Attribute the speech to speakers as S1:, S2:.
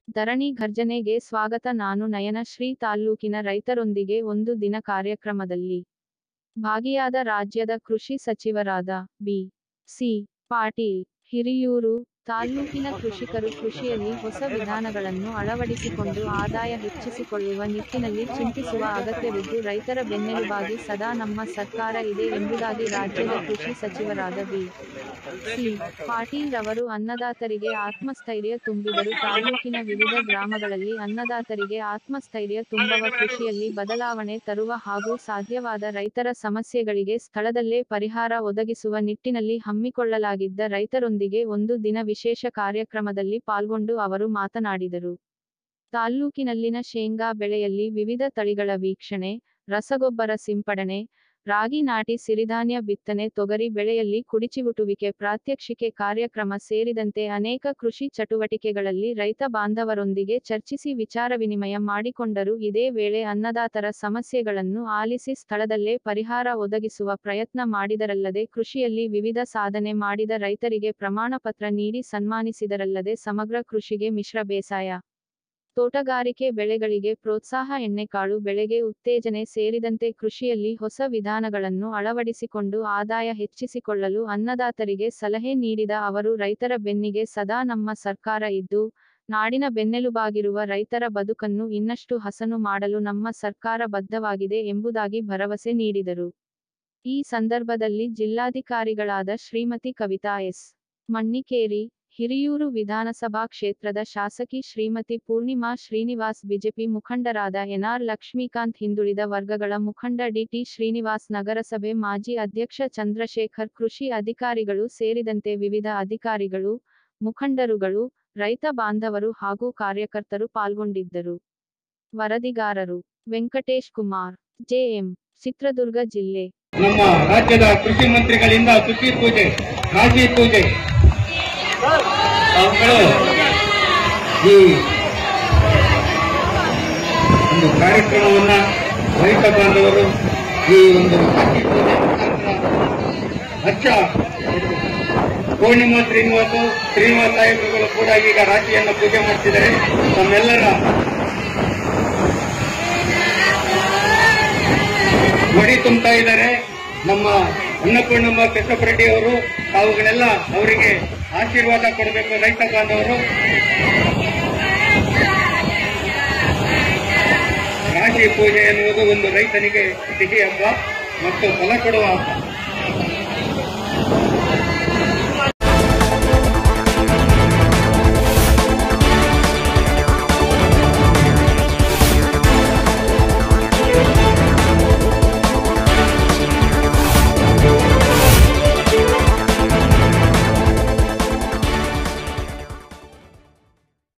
S1: ಧರಣಿ ಘರ್ಜನೆಗೆ ಸ್ವಾಗತ ನಾನು ನಯನಶ್ರೀ ತಾಲ್ಲೂಕಿನ ರೈತರೊಂದಿಗೆ ಒಂದು ದಿನ ಕಾರ್ಯಕ್ರಮದಲ್ಲಿ ಭಾಗಿಯಾದ ರಾಜ್ಯದ ಕೃಷಿ ಸಚಿವರಾದ ಬಿ ಸಿ ಪಾಟೀಲ್ ಹಿರಿಯೂರು ತಾಲ್ಲೂಕಿನ ಕೃಷಿಕರು ಕೃಷಿಯಲ್ಲಿ ಹೊಸ ವಿಧಾನಗಳನ್ನು ಅಳವಡಿಸಿಕೊಂಡು ಆದಾಯ ಹೆಚ್ಚಿಸಿಕೊಳ್ಳುವ ನಿಟ್ಟಿನಲ್ಲಿ ಚಿಂತಿಸುವ ಅಗತ್ಯವಿದ್ದು ರೈತರ ಬೆನ್ನೆಲುಬಾಗಿ ಸದಾ ನಮ್ಮ ಸರ್ಕಾರ ಇದೆ ಎಂಬುದಾಗಿ ರಾಜ್ಯದ ಕೃಷಿ ಸಚಿವರಾದ ಬಿ ಸಿ ಪಾಟೀಲ್ ರವರು ಅನ್ನದಾತರಿಗೆ ಆತ್ಮಸ್ಥೈರ್ಯ ತುಂಬಿದರು ತಾಲ್ಲೂಕಿನ ವಿವಿಧ ಗ್ರಾಮಗಳಲ್ಲಿ ಅನ್ನದಾತರಿಗೆ ಆತ್ಮಸ್ಥೈರ್ಯ ತುಂಬುವ ಕೃಷಿಯಲ್ಲಿ ಬದಲಾವಣೆ ತರುವ ಹಾಗೂ ಸಾಧ್ಯವಾದ ರೈತರ ಸಮಸ್ಯೆಗಳಿಗೆ ಸ್ಥಳದಲ್ಲೇ ಪರಿಹಾರ ಒದಗಿಸುವ ನಿಟ್ಟಿನಲ್ಲಿ ಹಮ್ಮಿಕೊಳ್ಳಲಾಗಿದ್ದ ರೈತರೊಂದಿಗೆ ಒಂದು ದಿನ ವಿಶೇಷ ಕಾರ್ಯಕ್ರಮದಲ್ಲಿ ಪಾಲ್ಗೊಂಡು ಅವರು ಮಾತನಾಡಿದರು ತಾಲ್ಲೂಕಿನಲ್ಲಿನ ಶೇಂಗಾ ಬೆಳೆಯಲ್ಲಿ ವಿವಿಧ ತಳಿಗಳ ವೀಕ್ಷಣೆ ರಸಗೊಬ್ಬರ ಸಿಂಪಡಣೆ ರಾಗಿ ನಾಟಿ ಸಿರಿಧಾನ್ಯ ಬಿತ್ತನೆ ತೊಗರಿ ಬೆಳೆಯಲ್ಲಿ ಕುಡಿಚಿವುಟುವಿಕೆ ಪ್ರಾತ್ಯಕ್ಷಿಕೆ ಕಾರ್ಯಕ್ರಮ ಸೇರಿದಂತೆ ಅನೇಕ ಕೃಷಿ ಚಟುವಟಿಕೆಗಳಲ್ಲಿ ರೈತ ಬಾಂಧವರೊಂದಿಗೆ ಚರ್ಚಿಸಿ ವಿಚಾರ ವಿನಿಮಯ ಮಾಡಿಕೊಂಡರು ಇದೇ ವೇಳೆ ಅನ್ನದಾತರ ಸಮಸ್ಯೆಗಳನ್ನು ಆಲಿಸಿ ಸ್ಥಳದಲ್ಲೇ ಪರಿಹಾರ ಒದಗಿಸುವ ಪ್ರಯತ್ನ ಮಾಡಿದರಲ್ಲದೆ ಕೃಷಿಯಲ್ಲಿ ವಿವಿಧ ಸಾಧನೆ ಮಾಡಿದ ರೈತರಿಗೆ ಪ್ರಮಾಣ ಪತ್ರ ನೀಡಿ ಸನ್ಮಾನಿಸಿದರಲ್ಲದೆ ಸಮಗ್ರ ಕೃಷಿಗೆ ಮಿಶ್ರ ಬೇಸಾಯ ತೋಟಗಾರಿಕೆ ಬೆಳೆಗಳಿಗೆ ಪ್ರೋತ್ಸಾಹ ಎಣ್ಣೆಕಾಳು ಬೆಳೆಗೆ ಉತ್ತೇಜನೆ ಸೇರಿದಂತೆ ಕೃಷಿಯಲ್ಲಿ ಹೊಸ ವಿಧಾನಗಳನ್ನು ಅಳವಡಿಸಿಕೊಂಡು ಆದಾಯ ಹೆಚ್ಚಿಸಿಕೊಳ್ಳಲು ಅನ್ನದಾತರಿಗೆ ಸಲಹೆ ನೀಡಿದ ಅವರು ರೈತರ ಬೆನ್ನಿಗೆ ಸದಾ ನಮ್ಮ ಸರ್ಕಾರ ಇದ್ದು ನಾಡಿನ ಬೆನ್ನೆಲುಬಾಗಿರುವ ರೈತರ ಬದುಕನ್ನು ಇನ್ನಷ್ಟು ಹಸನು ಮಾಡಲು ನಮ್ಮ ಸರ್ಕಾರ ಬದ್ಧವಾಗಿದೆ ಎಂಬುದಾಗಿ ಭರವಸೆ ನೀಡಿದರು ಈ ಸಂದರ್ಭದಲ್ಲಿ ಜಿಲ್ಲಾಧಿಕಾರಿಗಳಾದ ಶ್ರೀಮತಿ ಕವಿತಾ ಎಸ್ ಮಣ್ಣಿಕೇರಿ ಹಿರಿಯೂರು ವಿಧಾನಸಭಾ ಕ್ಷೇತ್ರದ ಶಾಸಕಿ ಶ್ರೀಮತಿ ಪೂರ್ಣಿಮಾ ಶ್ರೀನಿವಾಸ್ ಬಿಜೆಪಿ ಮುಖಂಡರಾದ ಎನ್ಆರ್ ಲಕ್ಷ್ಮೀಕಾಂತ್ ಹಿಂದುಳಿದ ವರ್ಗಗಳ ಮುಖಂಡ ಡಿಟಿ ಶ್ರೀನಿವಾಸ್ ನಗರಸಭೆ ಮಾಜಿ ಅಧ್ಯಕ್ಷ ಚಂದ್ರಶೇಖರ್ ಕೃಷಿ ಅಧಿಕಾರಿಗಳು ಸೇರಿದಂತೆ ವಿವಿಧ ಅಧಿಕಾರಿಗಳು ಮುಖಂಡರುಗಳು ರೈತ ಬಾಂಧವರು ಹಾಗೂ ಕಾರ್ಯಕರ್ತರು ಪಾಲ್ಗೊಂಡಿದ್ದರು ವರದಿಗಾರರು ವೆಂಕಟೇಶ್ ಕುಮಾರ್ ಜೆಎಂ ಚಿತ್ರದುರ್ಗ ಜಿಲ್ಲೆ
S2: ನಮ್ಮ ರಾಜ್ಯದ ಕೃಷಿ ಮಂತ್ರಿಗಳಿಂದ ಸುಗ್ಗಿ ಪೂಜೆ ರಾಶಿ ಪೂಜೆ ಅವುಗಳು ಈ ಒಂದು ಕಾರ್ಯಕ್ರಮವನ್ನ ರೈತ ಬಾಂಧವರು ಈ ಒಂದು ರಾಶಿ ಪೂಜೆ ಮುಖಾಂತರ ಹಚ್ಚ ಪೂರ್ಣಿಮಾ ಶ್ರೀನಿವಾಸ ಶ್ರೀನಿವಾಸ ಸಾಹೇಬರುಗಳು ಕೂಡ ಈಗ ರಾಶಿಯನ್ನು ಪೂಜೆ ಮಾಡ್ತಿದ್ದಾರೆ ತಮ್ಮೆಲ್ಲರ ಮಡಿ ತುಂಬ್ತಾ ಇದ್ದಾರೆ ನಮ್ಮ ಅನ್ನಪೂರ್ಣಮ್ಮ ಕೃಷ್ಣಪ್ರೆಡ್ಡಿ ಅವರು ತಾವುಗಳೆಲ್ಲ ಅವರಿಗೆ ಆಶೀರ್ವಾದ ಕೊಡಬೇಕು ರೈತ ಬಾಂಧವರು ರಾಶಿ ಪೂಜೆ ಎನ್ನುವುದು ಒಂದು ರೈತನಿಗೆ ಸಿಹಿ ಹಬ್ಬ ಮತ್ತು ಫಲ ಕೊಡುವ ಹಬ್ಬ